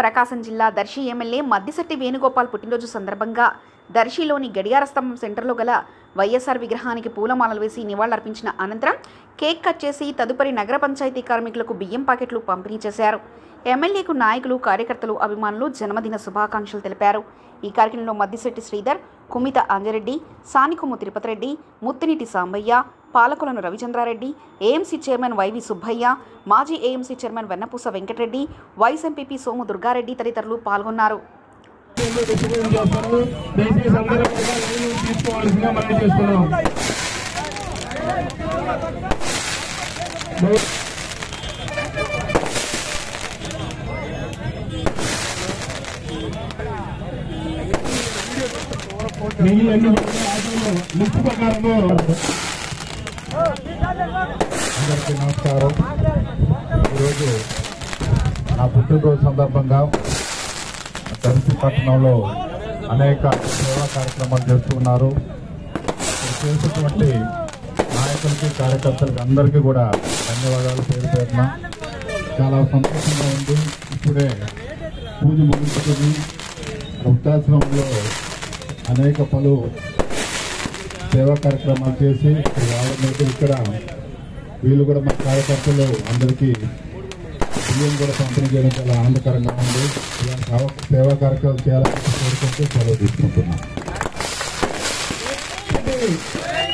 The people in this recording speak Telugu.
ప్రకాశం జిల్లా దర్శి ఎమ్మెల్యే మద్దిశెట్టి వేణుగోపాల్ పుట్టినరోజు సందర్భంగా దర్శిలోని గడియార స్తంభం సెంటర్లో గల వైఎస్ఆర్ విగ్రహానికి పూలమాలలు వేసి నివాళులర్పించిన అనంతరం కేక్ కట్ చేసి తదుపరి నగర పంచాయతీ కార్మికులకు బియ్యం ప్యాకెట్లు పంపిణీ చేశారు ఎమ్మెల్యేకు నాయకులు కార్యకర్తలు అభిమానులు జన్మదిన శుభాకాంక్షలు తెలిపారు ఈ కార్యక్రమంలో మద్దిశెట్టి శ్రీధర్ కుమిత అంజరెడ్డి సానికొమ్ము తిరుపతి రెడ్డి ముత్తినీటి సాంబయ్య పాలకులను Ravichandrareddy AMC chairman YV Subbaiah మాజీ AMC chairman Vennapusa Venkatareddy vice MPP Somu Durgareddy తదితరులు పాల్గొన్నారు డిస్ట్రిబ్యూషన్ చేస్తారు దయచేసి అందరూ కూడా లైన్ తీసుకోవాల్సిందిగా మనం చేస్తున్నాం మిగిలిన ఆటోలో లిస్ట్ ప్రకారము అందరికీ నమస్కారం ఈరోజు నా పుట్టినరోజు సందర్భంగా దర్శి పట్టణంలో అనేక సేవా కార్యక్రమాలు చేస్తున్నారు ఇక్కడ చేసేటువంటి నాయకులకి కార్యకర్తలకి అందరికీ కూడా ధన్యవాదాలు పేరు పేరున చాలా సంతోషంగా ఉంది ఇప్పుడే పూజ ముగించుకుని వృద్ధాశ్రమంలో అనేక పలు సేవా కార్యక్రమాలు చేసి ఇక్కడ రావడం అయితే ఇక్కడ వీళ్ళు కూడా మా కార్యకర్తలు అందరికీ బియ్యం కూడా పంపిణీ చేయడం చాలా ఆనందకరంగా ఉంది ఇలాంటి సేవ- సేవా కార్యక్రమాలు చేయాలని కోరుకుంటూ సెలవు తీసుకుంటున్నాం